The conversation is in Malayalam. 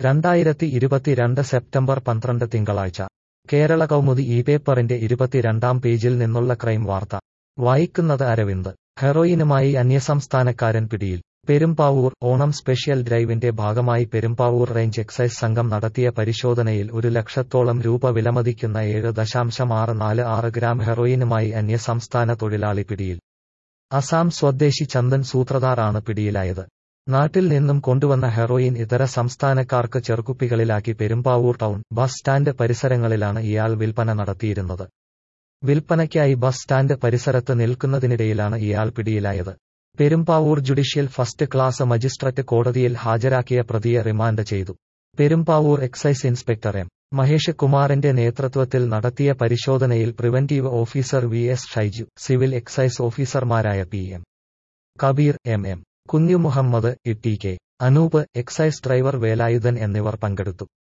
രണ്ടായിരത്തി ഇരുപത്തിരണ്ട് സെപ്റ്റംബർ പന്ത്രണ്ട് തിങ്കളാഴ്ച കേരള കൗമുദി ഈ പേപ്പറിന്റെ ഇരുപത്തിരണ്ടാം പേജിൽ നിന്നുള്ള ക്രൈം വാർത്ത വായിക്കുന്നത് അരവിന്ദ് ഹെറോയിനുമായി അന്യസംസ്ഥാനക്കാരൻ പിടിയിൽ പെരുമ്പാവൂർ ഓണം സ്പെഷ്യൽ ഡ്രൈവിന്റെ ഭാഗമായി പെരുമ്പാവൂർ റേഞ്ച് എക്സൈസ് സംഘം നടത്തിയ പരിശോധനയിൽ ഒരു ലക്ഷത്തോളം രൂപ വിലമതിക്കുന്ന ഏഴ് ദശാംശം ആറ് നാല് ആറ് ഗ്രാം ഹെറോയിനുമായി അന്യസംസ്ഥാന തൊഴിലാളി പിടിയിൽ അസാം സ്വദേശി ചന്ദൻ സൂത്രധാറാണ് പിടിയിലായത് നാട്ടിൽ നിന്നും കൊണ്ടുവന്ന ഹെറോയിൻ ഇതര സംസ്ഥാനക്കാർക്ക് ചെറുകുപ്പികളിലാക്കി പെരുമ്പാവൂർ ടൗൺ ബസ് സ്റ്റാൻഡ് പരിസരങ്ങളിലാണ് ഇയാൾ വിൽപ്പന നടത്തിയിരുന്നത് വിൽപ്പനയ്ക്കായി ബസ് സ്റ്റാൻഡ് പരിസരത്ത് നിൽക്കുന്നതിനിടയിലാണ് ഇയാൾ പിടിയിലായത് Perumbavoor judicial first class magistrate കോടതിയിൽ ഹാജരാക്കിയ പ്രതിയെ റിമാൻഡ് ചെയ്തു Perumbavoor excise inspector M Mahesh കുമാറിന്റെ നേതൃത്വത്തിൽ നടത്തിയ പരിശോധനയിൽ preventive officer V S Shaiju civil excise ഓഫീസർമാരായ P M Kabeer M M Kunju Muhammad E T K Anoop excise driver Velayudhan എന്നിവർ പങ്കെടുത്തു